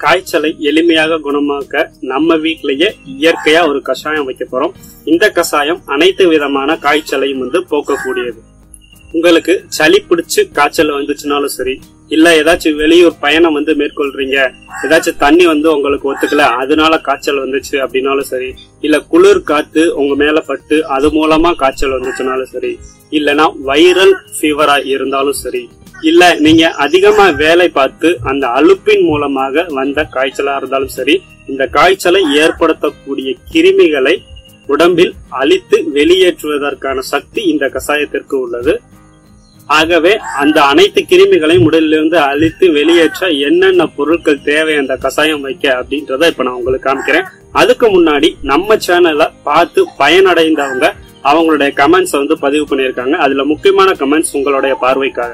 காய்ச்சலை எளிமையாக குணமாக்க நம்ம வீட்டிலேயே இயற்கையா ஒரு கஷாயம் வைக்க போறோம் இந்த கஷாயம் அனைத்து விதமான காய்ச்சலையும் வந்து போக்கக்கூடியது உங்களுக்கு சளி பிடிச்சு காய்ச்சல் வந்துச்சுனாலும் சரி இல்ல ஏதாச்சும் வெளியூர் பயணம் வந்து மேற்கொள்றீங்க ஏதாச்சும் தண்ணி வந்து உங்களுக்கு ஒத்துக்கல அதனால காய்ச்சல் வந்துச்சு அப்படின்னாலும் சரி இல்ல குளிர் காத்து உங்க மேல பட்டு அது மூலமா காய்ச்சல் வந்துச்சுனாலும் சரி இல்லனா வைரல் ஃபீவரா இருந்தாலும் சரி இல்ல நீங்க அதிகமா வேலை பார்த்து அந்த அலுப்பின் மூலமாக வந்த காய்ச்சலா இருந்தாலும் சரி இந்த காய்ச்சலை ஏற்படுத்தக்கூடிய கிருமிகளை உடம்பில் அழித்து வெளியேற்றுவதற்கான சக்தி இந்த கஷாயத்திற்கு உள்ளது ஆகவே அந்த அனைத்து கிருமிகளையும் உடலிலிருந்து அழித்து வெளியேற்ற என்னென்ன பொருட்கள் தேவை அந்த கஷாயம் வைக்க அப்படின்றத இப்ப நான் உங்களுக்கு காமிக்கிறேன் அதுக்கு முன்னாடி நம்ம சேனலை பார்த்து பயனடைந்தவங்க அவங்களுடைய கமெண்ட்ஸ் வந்து பதிவு பண்ணியிருக்காங்க அதுல முக்கியமான கமெண்ட்ஸ் உங்களுடைய பார்வைக்காக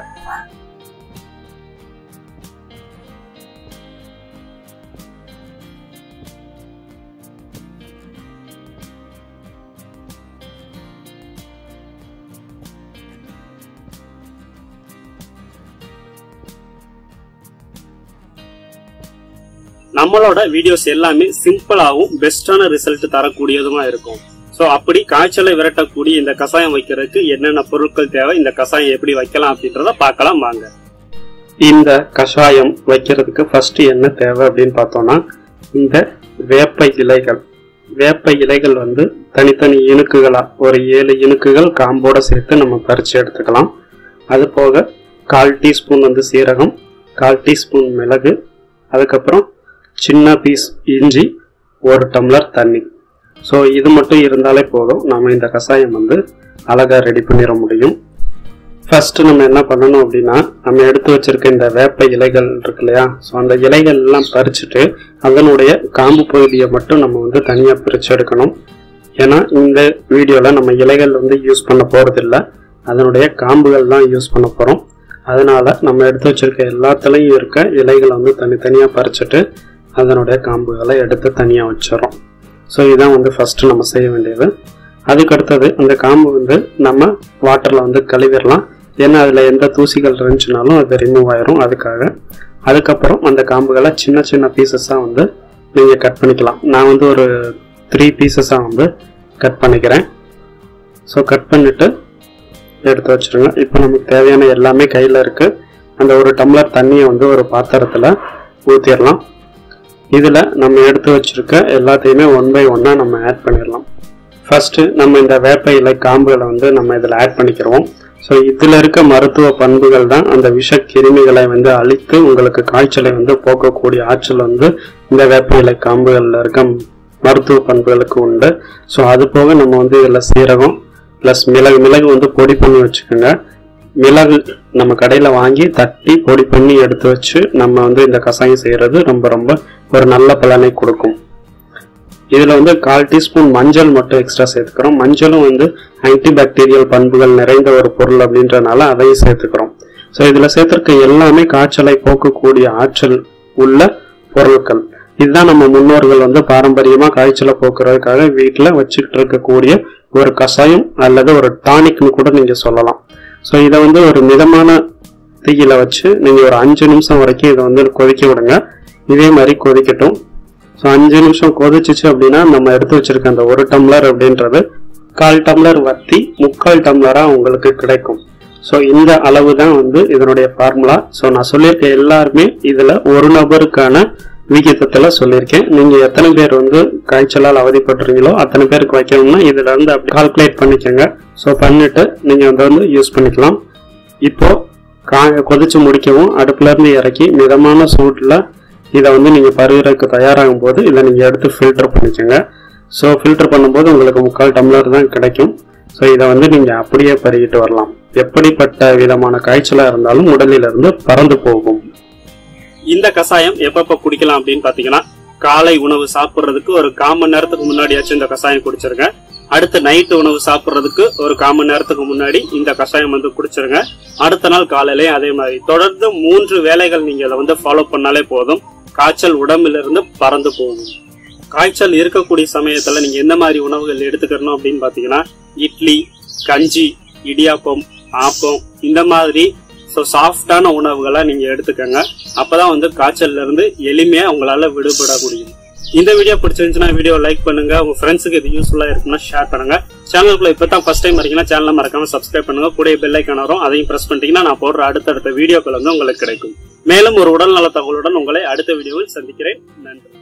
நம்மளோட வீடியோஸ் எல்லாமே சிம்பிளாவும் பெஸ்டான ரிசல்ட் தரக்கூடியதுமா இருக்கும் சோ அப்படி காய்ச்சலை விரட்டக்கூடிய இந்த கஷாயம் வைக்கிறதுக்கு என்னென்ன பொருட்கள் தேவை இந்த கஷாயம் எப்படி வைக்கலாம் அப்படின்றத பார்க்கலாம் வாங்க இந்த கஷாயம் வைக்கிறதுக்கு ஃபர்ஸ்ட் என்ன தேவை அப்படின்னு பார்த்தோம்னா இந்த வேப்ப இலைகள் வேப்ப இலைகள் வந்து தனித்தனி இணுக்குகளா ஒரு ஏழு இணுக்குகள் காம்போட சேர்த்து நம்ம பறிச்சு எடுத்துக்கலாம் அது போக கால் டீஸ்பூன் வந்து சீரகம் கால் டீஸ்பூன் மிளகு அதுக்கப்புறம் சின்ன பீஸ் இஞ்சி ஒரு டம்ளர் தண்ணி ஸோ இது மட்டும் இருந்தாலே போதும் நம்ம இந்த கஷாயம் வந்து அழகாக ரெடி பண்ணிட முடியும் ஃபர்ஸ்ட் நம்ம என்ன பண்ணணும் அப்படின்னா நம்ம எடுத்து வச்சிருக்க இந்த வேப்ப இலைகள் இருக்கு இல்லையா ஸோ அந்த இலைகள் எல்லாம் பறிச்சுட்டு அதனுடைய காம்பு பகுதியை மட்டும் நம்ம வந்து தனியாக பிரித்து எடுக்கணும் ஏன்னா இந்த வீடியோவில் நம்ம இலைகள் வந்து யூஸ் பண்ண போகிறதில்ல அதனுடைய காம்புகள் தான் யூஸ் பண்ண போகிறோம் அதனால நம்ம எடுத்து வச்சிருக்க எல்லாத்துலேயும் இருக்க இலைகளை வந்து தனித்தனியாக பறிச்சுட்டு அதனுடைய காம்புகளை எடுத்து தனியாக வச்சிடறோம் ஸோ இதான் வந்து ஃபஸ்ட்டு நம்ம செய்ய வேண்டியது அதுக்கு அடுத்தது அந்த காம்பு வந்து நம்ம வாட்டரில் வந்து கழுவிடலாம் ஏன்னா அதில் எந்த தூசிகள் இருந்துச்சுனாலும் அது ரிமூவ் ஆயிரும் அதுக்காக அதுக்கப்புறம் அந்த காம்புகளை சின்ன சின்ன பீசஸாக வந்து நீங்கள் கட் பண்ணிக்கலாம் நான் வந்து ஒரு த்ரீ பீசஸாக வந்து கட் பண்ணிக்கிறேன் ஸோ கட் பண்ணிவிட்டு எடுத்து வச்சுருங்க இப்போ நமக்கு தேவையான எல்லாமே கையில் இருக்குது அந்த ஒரு டம்ளர் தண்ணியை வந்து ஒரு பாத்திரத்தில் ஊற்றிடலாம் இதில் நம்ம எடுத்து வச்சிருக்க எல்லாத்தையுமே ஒன் பை ஒன்னாக நம்ம ஆட் பண்ணிடலாம் ஃபர்ஸ்ட் நம்ம இந்த வேப்ப இலை காம்புகளை வந்து நம்ம இதில் ஆட் பண்ணிக்கிறோம் ஸோ இதில் இருக்க மருத்துவ பண்புகள் தான் அந்த விஷ கிருமிகளை வந்து அழித்து உங்களுக்கு காய்ச்சலை வந்து போக்கக்கூடிய ஆற்றல் வந்து இந்த வேப்ப இலை காம்புகளில் இருக்க மருத்துவ பண்புகளுக்கு உண்டு ஸோ அது போக நம்ம வந்து இதில் சீரகம் ப்ளஸ் மிளகு மிளகு வந்து பொடி பண்ணி வச்சுக்கோங்க மிளகு நம்ம கடையில் வாங்கி தட்டி பொடி பண்ணி எடுத்து வச்சு நம்ம வந்து இந்த கஷாயம் செய்கிறது ரொம்ப ரொம்ப ஒரு நல்ல பலனை கொடுக்கும் இதில் வந்து கால் டீஸ்பூன் மஞ்சள் மட்டும் எக்ஸ்ட்ரா சேர்த்துக்கிறோம் மஞ்சளும் வந்து ஆன்டி பாக்டீரியல் பண்புகள் நிறைந்த ஒரு பொருள் அப்படின்றனால அதையும் சேர்த்துக்கிறோம் ஸோ இதில் சேர்த்துருக்க எல்லாமே காய்ச்சலை போக்கக்கூடிய ஆற்றல் உள்ள பொருட்கள் இதுதான் நம்ம முன்னோர்கள் வந்து பாரம்பரியமாக காய்ச்சலை போக்குறதுக்காக வீட்டில் வச்சுக்கிட்டு இருக்கக்கூடிய ஒரு கஷாயம் அல்லது ஒரு டானிக்னு கூட நீங்கள் சொல்லலாம் ஸோ இதை வந்து ஒரு மிதமான தீயில வச்சு நீங்கள் ஒரு அஞ்சு நிமிஷம் வரைக்கும் இதை வந்து கொதிக்க விடுங்க இதே மாதிரி கொதிக்கட்டும் ஸோ அஞ்சு நிமிஷம் கொதிச்சிச்சு அப்படின்னா நம்ம எடுத்து வச்சிருக்க அந்த ஒரு டம்ளர் அப்படின்றது கால் டம்ளர் வத்தி முக்கால் டம்ளராக உங்களுக்கு கிடைக்கும் ஸோ இந்த அளவு தான் வந்து இதனுடைய ஃபார்முலா ஸோ நான் சொல்லியிருக்க எல்லாருமே இதில் ஒரு நபருக்கான விகிதத்தில் சொல்லியிருக்கேன் நீங்கள் எத்தனை பேர் வந்து காய்ச்சலால் அவதிப்படுறீங்களோ அத்தனை பேருக்கு வைக்கணும்னா இதில் இருந்து அப்படி கால்குலேட் பண்ணிக்கோங்க ஸோ பண்ணிட்டு நீங்கள் அதை வந்து யூஸ் பண்ணிக்கலாம் இப்போ கா கொதிச்சு முடிக்கவும் அடுப்புல இருந்து இறக்கி மிதமான சூட்டில் இதை வந்து நீங்கள் பருகிறதுக்கு தயாராகும் போது இதை நீங்கள் எடுத்து ஃபில்டர் பண்ணிக்கோங்க ஸோ ஃபில்டர் பண்ணும்போது உங்களுக்கு முக்கால் டம்ளர் தான் கிடைக்கும் ஸோ இதை வந்து நீங்கள் அப்படியே பருகிட்டு வரலாம் எப்படிப்பட்ட விதமான காய்ச்சலாக இருந்தாலும் உடலிலிருந்து பறந்து போகும் இந்த கஷாயம் எப்பப்ப குடிக்கலாம் அப்படின்னு பாத்தீங்கன்னா காலை உணவு சாப்பிடுறதுக்கு ஒரு கால் மணி நேரத்துக்கு முன்னாடியாச்சும் இந்த கஷாயம் குடிச்சிருங்க அடுத்து நைட்டு உணவு சாப்பிடுறதுக்கு ஒரு கால் மணி நேரத்துக்கு முன்னாடி இந்த கஷாயம் வந்து குடிச்சிருங்க அடுத்த நாள் காலையிலயும் அதே மாதிரி தொடர்ந்து மூன்று வேலைகள் நீங்க இதை வந்து ஃபாலோ பண்ணாலே போதும் காய்ச்சல் உடம்பிலிருந்து பறந்து போகும் காய்ச்சல் இருக்கக்கூடிய சமயத்துல நீங்க எந்த மாதிரி உணவுகள் எடுத்துக்கணும் அப்படின்னு பாத்தீங்கன்னா இட்லி கஞ்சி இடியாப்பம் ஆப்பம் இந்த மாதிரி ஸோ சாஃப்டான உணவுகளை நீங்க எடுத்துக்கங்க அப்பதான் வந்து காய்ச்சல்ல இருந்து எளிமையா உங்களால விடுபட முடியும் இந்த வீடியோ பிடிச்சிருந்துச்சுன்னா வீடியோ லைக் பண்ணுங்க உங்க ஃப்ரெண்ட்ஸுக்கு இது யூஸ்ஃபுல்லா இருக்குன்னா ஷேர் பண்ணுங்க சேனலுக்குள்ள இப்போ தான் ஃபர்ஸ்ட் டைம் வரீங்கன்னா சேனலை மறக்காம சப்ஸ்கிரைப் பண்ணுங்க கூட பெல் ஐக்கான வரும் அதையும் பிரஸ் பண்ணிட்டீங்கன்னா நான் போடுற அடுத்தடுத்த வீடியோக்கள் வந்து உங்களுக்கு கிடைக்கும் மேலும் ஒரு உடல்நல தகவலுடன் உங்களை அடுத்த வீடியோவில் சந்திக்கிறேன் நன்றி